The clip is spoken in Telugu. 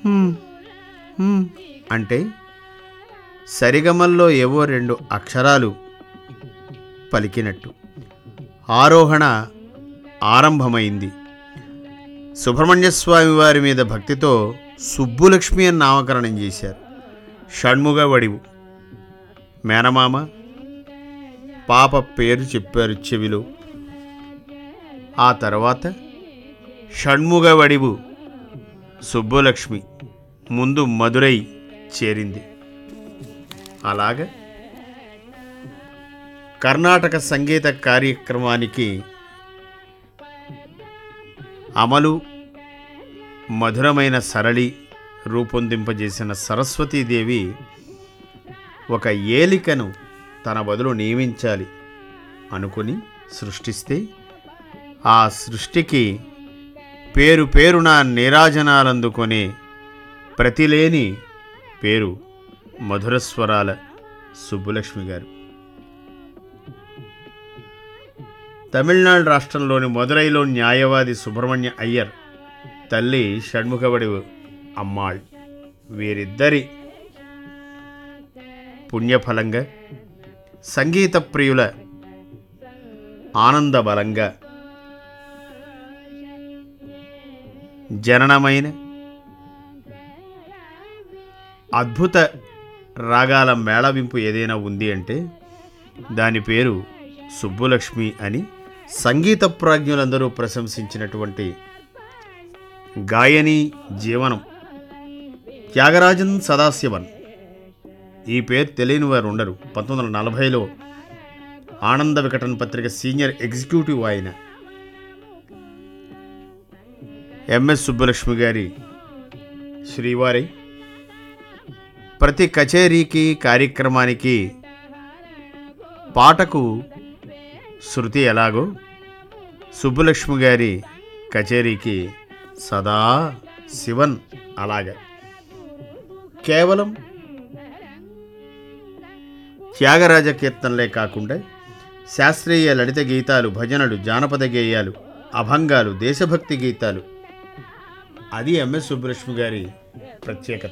హ్మ్, హ్మ్ అంటే సరిగమల్లో ఏవో రెండు అక్షరాలు పలికినట్టు ఆరోహణ ఆరంభమైంది సుబ్రహ్మణ్య స్వామి వారి మీద భక్తితో సుబ్బులక్ష్మి అని నామకరణం చేశారు షణ్ముగ వడివు మేనమామ పాప పేరు చెప్పారు చెవిలో ఆ తర్వాత షణ్ముగ వడివు సుబ్బులక్ష్మి ముందు మదురై చేరింది అలాగ కర్ణాటక సంగీత కార్యక్రమానికి అమలు మధురమైన సరళి రూపొందింపజేసిన సరస్వతీదేవి ఒక ఏలికను తన బదులు నియమించాలి అనుకుని సృష్టిస్తే ఆ సృష్టికి పేరు పేరున నీరాజనాలందుకొనే ప్రతిలేని పేరు మధురస్వరాల సుబ్బులక్ష్మి గారు తమిళనాడు రాష్ట్రంలోని మదురైలో న్యాయవాది సుబ్రహ్మణ్య అయ్యర్ తల్లి షణ్ముఖబడి అమ్మాళ్ వీరిద్దరి పుణ్యఫలంగా సంగీత ప్రియుల ఆనంద బలంగా జననమైన అద్భుత రాగాల మేళవింపు ఏదైనా ఉంది అంటే దాని పేరు సుబ్బులక్ష్మి అని సంగీత ప్రాజ్ఞులందరూ ప్రశంసించినటువంటి గాయని జీవనం త్యాగరాజన్ సదాశివన్ ఈ పేరు తెలియని వారు ఉండరు పంతొమ్మిది వందల నలభైలో ఆనంద వికటన్ పత్రిక సీనియర్ ఎగ్జిక్యూటివ్ ఆయన ఎంఎస్ సుబ్బలక్ష్మి గారి శ్రీవారి ప్రతి కచేరీకి కార్యక్రమానికి పాటకు శృతి ఎలాగో సుబ్బలక్ష్మి గారి కచేరీకి సదా శివన్ అలాగ కేవలం త్యాగరాజ కీర్తనలే కాకుండా శాస్త్రీయ లలిత గీతాలు భజనలు జానపద గేయాలు అభంగాలు దేశభక్తి గీతాలు అది ఎంఎస్ సుబ్బలక్ష్మి గారి ప్రత్యేకత